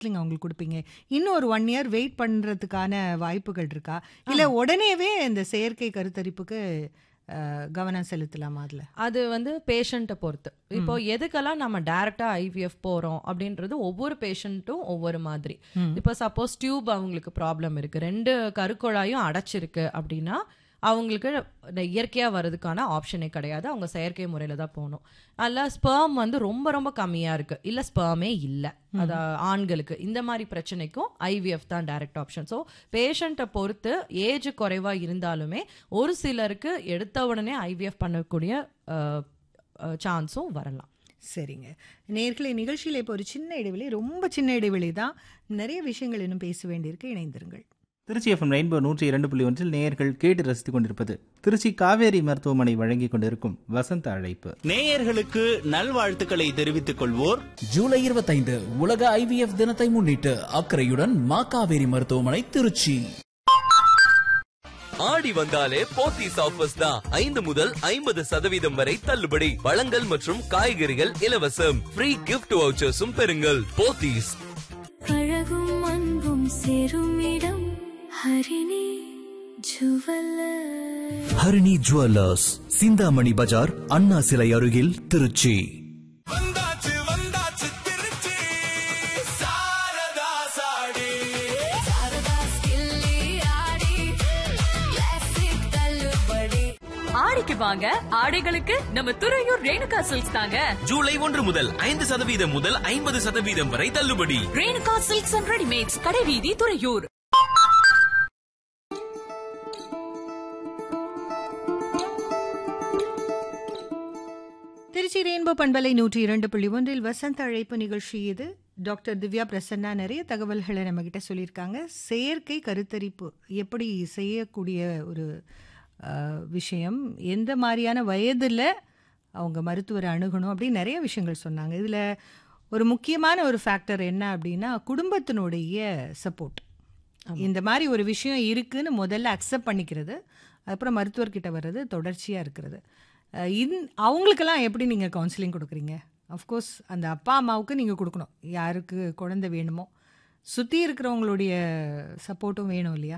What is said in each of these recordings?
Counselling அவங்களுக்கு கொடுப்பீங்க இன்னும் ஒரு ஒன் இயர் வெயிட் பண்ணுறதுக்கான வாய்ப்புகள் இருக்கா இல்லை உடனேவே இந்த செயற்கை கருத்தரிப்புக்கு அஹ், கவனம் செலுத்தலாமா அதில் அது வந்து பேஷண்ட்டை பொறுத்து இப்போ எதுக்கெல்லாம் நம்ம டைரக்டா ஐவிஎஃப் போறோம் அப்படின்றது ஒவ்வொரு பேஷண்ட்டும் ஒவ்வொரு மாதிரி இப்போ சப்போஸ் டியூப் அவங்களுக்கு ப்ராப்ளம் இருக்கு ரெண்டு கருக்குழாயும் அடைச்சிருக்கு அப்படின்னா அவங்களுக்கு இந்த இயற்கையா வர்றதுக்கான ஆப்ஷனே கிடையாது அவங்க செயற்கை முறையில தான் போகணும் அல்ல ஸ்பெர்ம் வந்து ரொம்ப ரொம்ப கம்மியா இருக்கு இல்ல ஸ்பெர்மே இல்ல அது ஆண்களுக்கு இந்த மாதிரி பிரச்சனைக்கும் ஐவிஎஃப் தான் டைரக்ட் ஆப்ஷன் ஸோ பேஷண்ட்டை பொறுத்து ஏஜ் குறைவா இருந்தாலுமே ஒரு சிலருக்கு எடுத்த உடனே ஐவிஎஃப் பண்ணக்கூடிய சான்ஸும் வரலாம் சரிங்க நேர்களை நிகழ்ச்சியில் இப்போ ஒரு சின்ன இடைவெளி ரொம்ப சின்ன இடைவெளி தான் நிறைய விஷயங்கள் இன்னும் பேச வேண்டியிருக்கு இணைந்திருங்கள் திருச்சி எஃப்எம் ரெயின்போ நூற்றி இரண்டு புள்ளி ஒன்றில் நேயர்கள் கேட்டு ரசித்துக் கொண்டிருப்பது திருச்சி காவேரி மருத்துவமனை வழங்கிக் கொண்டிருக்கும் வசந்த அழைப்பு நேயர்களுக்கு நல்வாழ்த்துக்களை தெரிவித்துக் கொள்வோர் ஜூலை 25 உலக ஐவிஎஃப் தினத்தை முன்னிட்டு அக்கறையுடன் மா காவேரி மருத்துவமனை திருச்சி ஆடி வந்தாலே போத்தீஸ் ஆஃபர்ஸ் தான் ஐந்து முதல் ஐம்பது சதவீதம் வரை தள்ளுபடி பழங்கள் மற்றும் காய்கறிகள் இலவசம் ஃப்ரீ கிஃப்ட் வவுச்சர்ஸும் பெறுங்கள் போத்தீஸ் அழகும் அன்பும் சேரும் இடம் ஹரிணி ஜுவல்லர் ஹரிணி ஜுவல்லர்ஸ் சிந்தாமணி பஜார் அண்ணா சிலை அருகில் திருச்சி வந்தாச்சு வந்தாச்சு திருச்சி சாரதா சாடி ஆடிக்கு வாங்க ஆடைகளுக்கு நம்ம துறையூர் ரேணுகா சில்க்ஸ் தாங்க ஜூலை ஒன்று முதல் ஐந்து சதவீதம் முதல் ஐம்பது சதவீதம் வரை தள்ளுபடி ரேணுகா சில்க்ஸ் அண்ட் ரெடிமேட்ஸ் கடைவீதி துறையூர் திருச்சி ரெயின்போ பண்பலை நூற்றி இரண்டு புள்ளி ஒன்றில் வசந்த அழைப்பு நிகழ்ச்சி இது டாக்டர் திவ்யா பிரசன்னா நிறைய தகவல்களை நம்மக்கிட்ட சொல்லியிருக்காங்க செயற்கை கருத்தரிப்பு எப்படி செய்யக்கூடிய ஒரு அஹ், விஷயம் எந்த மாதிரியான வயதில் அவங்க மருத்துவரை அணுகணும் அப்படின்னு நிறைய விஷயங்கள் சொன்னாங்க இதில் ஒரு முக்கியமான ஒரு ஃபேக்டர் என்ன அப்படின்னா குடும்பத்தினுடைய சப்போர்ட் இந்த மாதிரி ஒரு விஷயம் இருக்குன்னு முதல்ல அக்செப்ட் பண்ணிக்கிறது அப்புறம் மருத்துவர்கிட்ட வர்றது தொடர்ச்சியாக இருக்கிறது அஹ் இன் அவங்களுக்கெல்லாம் எப்படி நீங்கள் கவுன்சிலிங் கொடுக்குறீங்க அஃப்கோர்ஸ் அந்த அப்பா அம்மாவுக்கு நீங்கள் கொடுக்கணும் யாருக்கு குழந்தை வேணுமோ சுற்றி இருக்கிறவங்களுடைய சப்போர்ட்டும் வேணும் இல்லையா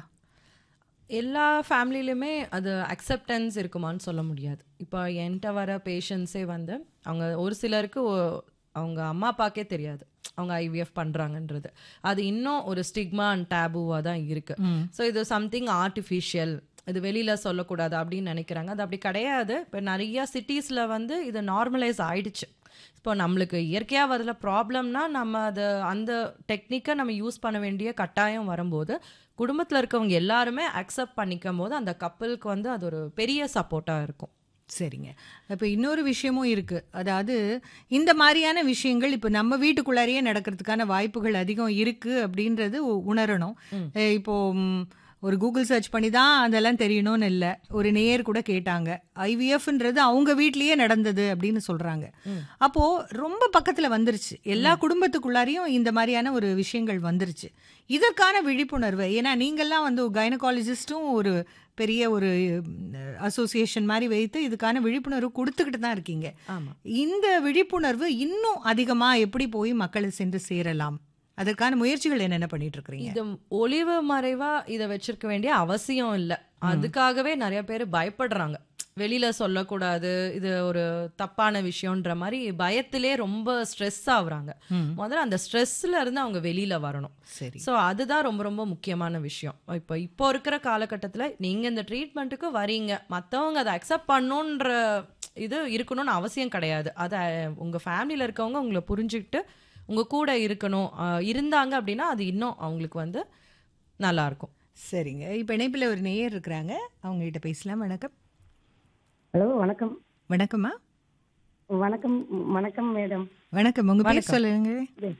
எல்லா ஃபேமிலிலையுமே அது அக்செப்டன்ஸ் இருக்குமான்னு சொல்ல முடியாது இப்போ என்கிட்ட வர பேஷண்ட்ஸே வந்து அவங்க ஒரு சிலருக்கு ஒ- அவங்க அம்மா அப்பாக்கே தெரியாது அவங்க ஐவிஎஃப் பண்ணுறாங்கன்றது அது இன்னும் ஒரு ஸ்டிக்மா அண்ட் டேபுவாக தான் இருக்கு ஸோ இது சம்திங் ஆர்டிஃபிஷியல் இது வெளியில் சொல்லக்கூடாது அப்படின்னு நினைக்கிறாங்க அது அப்படி கிடையாது இப்போ நிறைய சிட்டிஸில் வந்து இது நார்மலைஸ் ஆயிடுச்சு இப்போ நம்மளுக்கு இயற்கையாக வரல ப்ராப்ளம்னா நம்ம அதை அந்த டெக்னிக்கை நம்ம யூஸ் பண்ண வேண்டிய கட்டாயம் வரும்போது குடும்பத்தில் இருக்கவங்க எல்லாருமே அக்செப்ட் பண்ணிக்கும் போது அந்த கப்பலுக்கு வந்து அது ஒரு பெரிய சப்போர்ட்டாக இருக்கும் சரிங்க இப்போ இன்னொரு விஷயமும் இருக்கு அதாவது இந்த மாதிரியான விஷயங்கள் இப்போ நம்ம வீட்டுக்குள்ளாரையே நடக்கிறதுக்கான வாய்ப்புகள் அதிகம் இருக்கு அப்படின்றது உ- உணரணும் அஹ் இப்போ ம், ஒரு கூகுள் சர்ச் பண்ணி தான் அதெல்லாம் தெரியணும்னு இல்லை ஒரு நேயர் கூட கேட்டாங்க ஐவிஎஃப்ன்றது அவங்க வீட்லயே நடந்தது அப்படின்னு சொல்றாங்க அப்போ ரொம்ப பக்கத்துல வந்துருச்சு எல்லா குடும்பத்துக்குள்ளாரையும் இந்த மாதிரியான ஒரு விஷயங்கள் வந்துருச்சு இதற்கான விழிப்புணர்வு ஏன்னா நீங்கள்லாம் வந்து கைனகாலஜிஸ்ட்டும் ஒரு பெரிய ஒரு அசோசியேஷன் மாதிரி வைத்து இதுக்கான விழிப்புணர்வு கொடுத்துக்கிட்டு தான் இருக்கீங்க ஆமாம் இந்த விழிப்புணர்வு இன்னும் அதிகமா எப்படி போய் மக்களை சென்று சேரலாம் அதற்கான முயற்சிகள் என்னென்ன பண்ணிட்டு இருக்கிறீங்க இது ஒளிவு மறைவா இதை வச்சிருக்க வேண்டிய அவசியம் இல்லை அதுக்காகவே நிறைய பேர் பயப்படுறாங்க வெளியில சொல்லக்கூடாது இது ஒரு தப்பான விஷயம்ன்ற மாதிரி பயத்திலே ரொம்ப ஸ்ட்ரெஸ் ஆகுறாங்க முதல்ல அந்த ஸ்ட்ரெஸ்ல இருந்து அவங்க வெளியில வரணும் சரி ஸோ அதுதான் ரொம்ப ரொம்ப முக்கியமான விஷயம் இப்போ இப்போ இருக்கிற காலகட்டத்தில் நீங்கள் இந்த ட்ரீட்மெண்ட்டுக்கு வரீங்க மற்றவங்க அதை அக்செப்ட் பண்ணணுன்ற இது இருக்கணும்னு அவசியம் கிடையாது அதை உங்கள் ஃபேமிலியில் இருக்கவங்க உங்களை புரிஞ்சுக்கிட்டு உங்கள் கூட இருக்கணும் ஆஹ் இருந்தாங்க அப்படின்னா அது இன்னும் அவங்களுக்கு வந்து நல்லா இருக்கும் சரிங்க இப்போ இணைப்பில் ஒரு நேயர் இருக்கிறாங்க அவங்க கிட்ட பேசலாம் வணக்கம் ஹலோ வணக்கம் வணக்கம்மா வணக்கம் வணக்கம் மேடம் வணக்கம் உங்க பேர் வணக்கம். சொல்லுங்க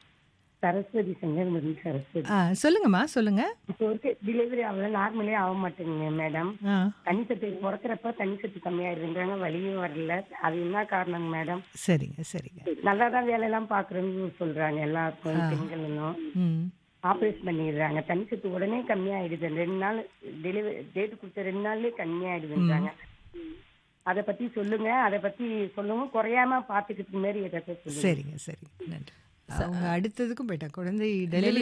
சரஸ்வதி சங்கர் சரஸ்வதி ஆ சொல்லுங்கம்மா சொல்லுங்க இப்போ இருக்க டெலிவரி ஆகல நார்மலே ஆக மாட்டேங்குங்க மேடம் ஆ தண்ணி சத்து பிறக்கிறப்ப தண்ணி சத்து கம்மியாயிருந்தாங்க வலியும் வரல அது என்ன காரணங்க மேடம் சரிங்க சரிங்க நல்லா தான் வேலையெல்லாம் பாக்குறேன்னு சொல்றாங்க எல்லாருக்கும் பெண்களும் ம் ஆப்ரேஷன் பண்ணிடுறாங்க தண்ணி சத்து உடனே கம்மியாயிடுது ரெண்டு நாள் டெலிவரி டேட் கொடுத்த ரெண்டு நாள்லயே கம்மியாயிடுதுன்றாங்க அதை பத்தி சொல்லுங்க அதை பத்தி சொல்லுங்க குறையாம பாத்துக்கிட்டு மாரி ஏதாச்சும் சொல்லுங்க சரிங்க சரிங்க நன்றி அவங்க அடுத்ததுக்கும் போயிட்டா குழந்தை டெலிவரி